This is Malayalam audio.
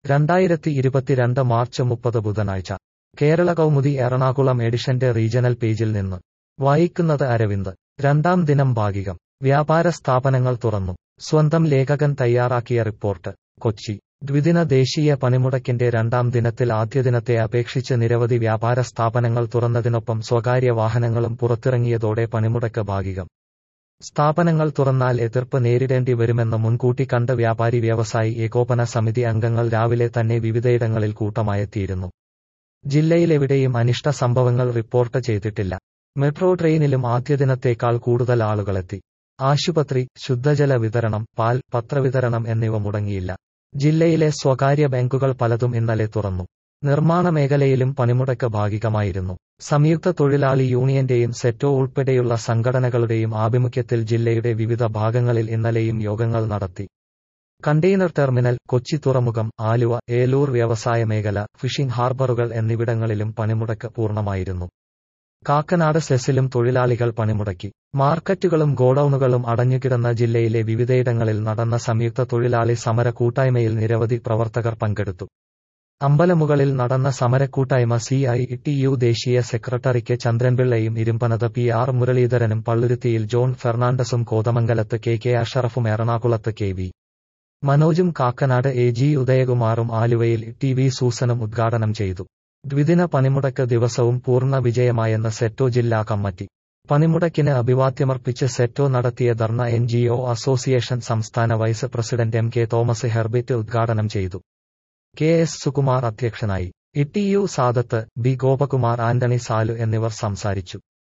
രണ്ടായിരത്തി ഇരുപത്തിരണ്ട് മാർച്ച് മുപ്പത് ബുധനാഴ്ച കേരള കൗമുദി എറണാകുളം എഡിഷന്റെ റീജണൽ പേജിൽ നിന്ന് വായിക്കുന്നത് അരവിന്ദ് രണ്ടാം ദിനം ഭാഗികം വ്യാപാര സ്ഥാപനങ്ങൾ തുറന്നു സ്വന്തം ലേഖകൻ തയ്യാറാക്കിയ റിപ്പോർട്ട് കൊച്ചി ദ്വിദിന ദേശീയ പണിമുടക്കിന്റെ രണ്ടാം ദിനത്തിൽ ആദ്യ ദിനത്തെ അപേക്ഷിച്ച് നിരവധി വ്യാപാര സ്ഥാപനങ്ങൾ തുറന്നതിനൊപ്പം സ്വകാര്യ വാഹനങ്ങളും പുറത്തിറങ്ങിയതോടെ പണിമുടക്ക് ഭാഗികം സ്ഥാപനങ്ങൾ തുറന്നാൽ എതിർപ്പ് നേരിടേണ്ടി വരുമെന്ന് മുൻകൂട്ടി കണ്ട് വ്യാപാരി വ്യവസായി ഏകോപന സമിതി അംഗങ്ങൾ രാവിലെ തന്നെ വിവിധയിടങ്ങളിൽ കൂട്ടമായെത്തിയിരുന്നു ജില്ലയിലെവിടെയും അനിഷ്ട സംഭവങ്ങൾ റിപ്പോർട്ട് ചെയ്തിട്ടില്ല മെട്രോ ട്രെയിനിലും ആദ്യ ദിനത്തേക്കാൾ കൂടുതൽ ആളുകളെത്തി ആശുപത്രി ശുദ്ധജല വിതരണം പാൽ പത്രവിതരണം എന്നിവ മുടങ്ങിയില്ല ജില്ലയിലെ സ്വകാര്യ ബാങ്കുകൾ പലതും ഇന്നലെ തുറന്നു നിർമ്മാണ മേഖലയിലും പണിമുടക്ക് ഭാഗികമായിരുന്നു സംയുക്ത തൊഴിലാളി യൂണിയന്റെയും സെറ്റോ ഉൾപ്പെടെയുള്ള സംഘടനകളുടെയും ആഭിമുഖ്യത്തിൽ ജില്ലയുടെ വിവിധ ഭാഗങ്ങളിൽ ഇന്നലെയും യോഗങ്ങൾ നടത്തി കണ്ടെയ്നർ ടെർമിനൽ കൊച്ചി തുറമുഖം ആലുവ ഏലൂർ വ്യവസായ മേഖല ഫിഷിംഗ് ഹാർബറുകൾ എന്നിവിടങ്ങളിലും പണിമുടക്ക് പൂർണ്ണമായിരുന്നു കാക്കനാട് സെസിലും തൊഴിലാളികൾ പണിമുടക്കി മാർക്കറ്റുകളും ഗോഡൌണുകളും അടഞ്ഞുകിടന്ന ജില്ലയിലെ വിവിധയിടങ്ങളിൽ നടന്ന സംയുക്ത തൊഴിലാളി സമര കൂട്ടായ്മയിൽ നിരവധി പ്രവർത്തകർ പങ്കെടുത്തു അമ്പലമുകളിൽ നടന്ന സമരക്കൂട്ടായ്മ സി ഐ ടി യു ദേശീയ സെക്രട്ടറിക്ക് ചന്ദ്രൻപിള്ളയും ഇരുമ്പനത് പി ആർ മുരളീധരനും പള്ളുരുത്തിയിൽ ജോൺ ഫെർണാണ്ടസും കോതമംഗലത്ത് കെ കെ അഷറഫും എറണാകുളത്ത് കെ വി മനോജും കാക്കനാട് എ ജി ഉദയകുമാറും ആലുവയിൽ ടി വി സൂസനും ഉദ്ഘാടനം ചെയ്തു ദ്വിദിന പണിമുടക്ക് ദിവസവും പൂർണ്ണ വിജയമായെന്ന് സെറ്റോ ജില്ലാ കമ്മിറ്റി പണിമുടക്കിന് അഭിവാദ്യമർപ്പിച്ച് സെറ്റോ നടത്തിയ ധർണ എൻ ജി ഒ അസോസിയേഷൻ സംസ്ഥാന vice president M K Thomas Herbit ഉദ്ഘാടനം ചെയ്തു കെ എസ് സുകുമാർ അധ്യക്ഷനായി E T U Sadath B Gopakumar Antony Salu എന്നിവർ സംസാരിച്ചു